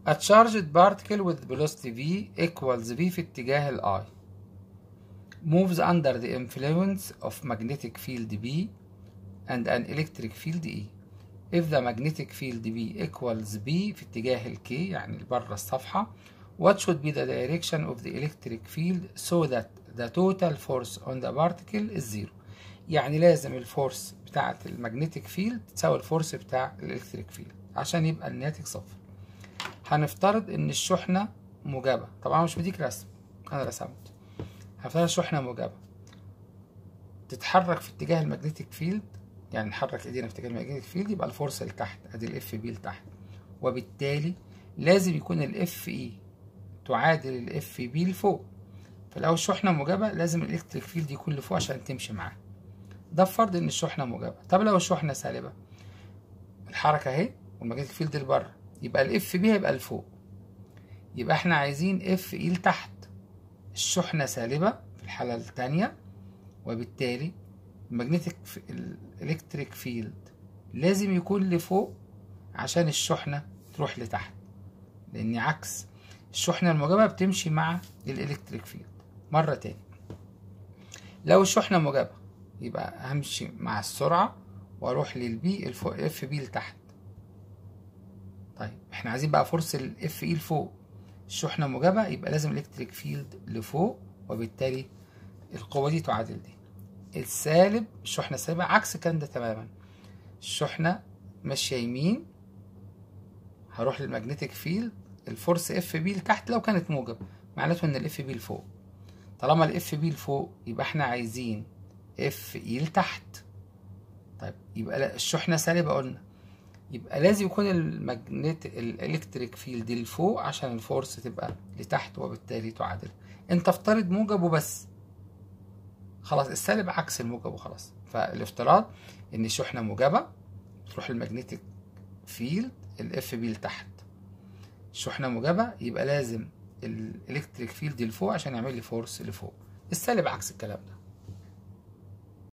A charged particle with velocity v equals v في اتجاه ال I moves under the influence of magnetic field B and an electric field E. If the magnetic field B equals B في اتجاه ال K يعني بره الصفحة what should be the direction of the electric field so that the total force on the particle is zero يعني لازم الفورس بتاعة المagnetic field تساوي الفورس بتاع الالكتريك فيلد عشان يبقى الناتج صفر هنفترض ان الشحنة موجبة طبعا مش بديك رسم انا رسمت هنفترض الشحنة موجبة تتحرك في اتجاه المagnetic فيلد يعني نحرك ايدينا في اتجاه المagnetic فيلد يبقى الفورس لتحت ادي الاف بي لتحت وبالتالي لازم يكون الاف اي تعادل الاف بي لفوق فلو الشحنة موجبة لازم الالكتريك فيلد يكون لفوق عشان تمشي معاه ده بفرض ان الشحنة موجبة طب لو الشحنة سالبة الحركة اهي والماجنتيك فيلد لبره يبقى الاف بي هيبقى لفوق يبقى احنا عايزين اف اي لتحت الشحنة سالبة في الحالة التانية وبالتالي الماجنتيك الالكتريك فيلد لازم يكون لفوق عشان الشحنة تروح لتحت لان عكس الشحنة الموجبة بتمشي مع الالكتريك فيلد مرة تاني لو الشحنة موجبة يبقى همشي مع السرعة واروح للبي الفوق اف بي لتحت طيب احنا عايزين بقى فرصة الاف اي لفوق الشحنة موجبة يبقى لازم الكتريك فيلد لفوق وبالتالي القوة دي تعادل دي السالب الشحنة السالبة عكس الكلام ده تماما الشحنة ماشية يمين هروح للمagnetic فيلد الفورس اف بي لتحت لو كانت موجب معناته ان الاف بي لفوق طالما الاف بي لفوق يبقى احنا عايزين اف اي لتحت طيب يبقى الشحنة سالبة قلنا يبقى لازم يكون المagnet الالكتريك فيلد لفوق عشان الفورس تبقى لتحت وبالتالي تعادل انت افترض موجب وبس خلاص السالب عكس الموجب وخلاص فالافتراض ان الشحنة موجبة تروح المagnetic فيلد الاف بي لتحت الشحنة موجبة يبقى لازم الالكتريك فيلد لفوق عشان يعمل لي فورس لفوق السالب عكس الكلام ده